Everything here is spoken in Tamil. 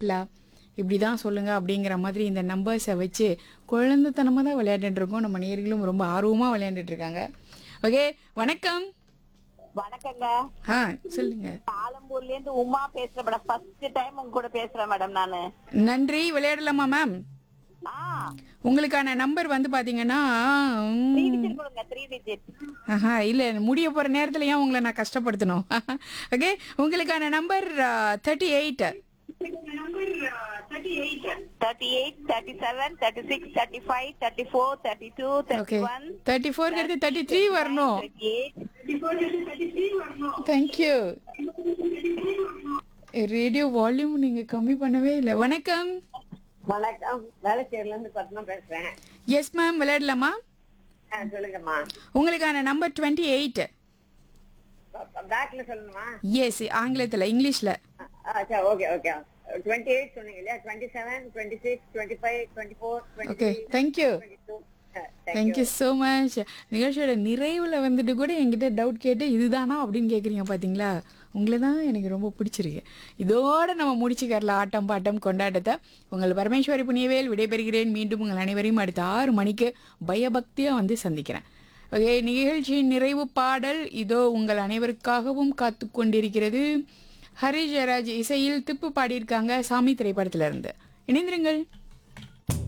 சிம்பிளா இப்படி தான் சொல்லுங்க அப்படிங்கிற மாதிரி இந்த நம்பர்ஸை வச்சு குழந்தைத்தனமாக தான் விளையாண்டுட்டு இருக்கோம் நம்ம நேர்களும் ரொம்ப ஆர்வமாக விளையாண்டுட்டு இருக்காங்க ஓகே வணக்கம் வணக்கங்க ஆ சொல்லுங்க ஆலம்பூர்ல இருந்து உமா பேசுறேன் மேடம் ஃபர்ஸ்ட் டைம் உங்க கூட பேசுறேன் மேடம் நானு நன்றி விளையாடலாமா மேம் ஆ உங்களுக்கான நம்பர் வந்து பாத்தீங்கன்னா த்ரீ ம், டிஜிட் கொடுங்க த்ரீ டிஜிட் ஆஹா இல்ல முடிய போற நேரத்துல ஏன் உங்களை நான் கஷ்டப்படுத்தணும் ஓகே உங்களுக்கான number thirty eight thirty eight thirty seven thirty six thirty five thirty four thirty two okay thirty one thirty four thirty three வரணும் thirty eight thank you radio volume நீங்க கம்மி பண்ணவே இல்லை வணக்கம் வணக்கம் வேலைச்சேரில இருந்து பத்மா பேசுறேன் எஸ் மேம் விளையாடலாமா ஆ, சொல்லுங்கம்மா உங்களுக்கான நம்பர் டுவெண்ட்டி எயிட் பேக்ல சொல்லணுமா எஸ் ஆங்கிலத்தில் இங்கிலீஷ்ல ஆ, சரி ஓகே ஓகே டுவெண்ட்டி எயிட் சொன்னீங்க இல்லையா twenty seven twenty six twenty five twenty four okay thank you twenty two thank you so much நிகழ்ச்சியோட நிறைவில் வந்துட்டு கூட என்கிட்ட டவுட் கேட்டு இதுதானா அப்படின்னு கேட்குறீங்க பார்த்தீங்களா உங்களை தான் எனக்கு ரொம்ப பிடிச்சிருக்கு இதோட நம்ம முடிச்சுக்கரலாம் ஆட்டம் பாட்டம் கொண்டாட்டத்தை உங்கள் பரமேஸ்வரி புண்ணியவேல் விடைபெறுகிறேன் மீண்டும் உங்கள் அனைவரையும் அடுத்த ஆறு மணிக்கு பயபக்தியாக வந்து சந்திக்கிறேன் ஓகே நிகழ்ச்சியின் நிறைவு பாடல் இதோ உங்கள் அனைவருக்காகவும் காத்து கொண்டிருக்கிறது ஹரி ஜெயராஜ் இசையில் திப்பு பாடியிருக்காங்க சாமி திரைப்படத்திலிருந்து இணைந்திருங்கள்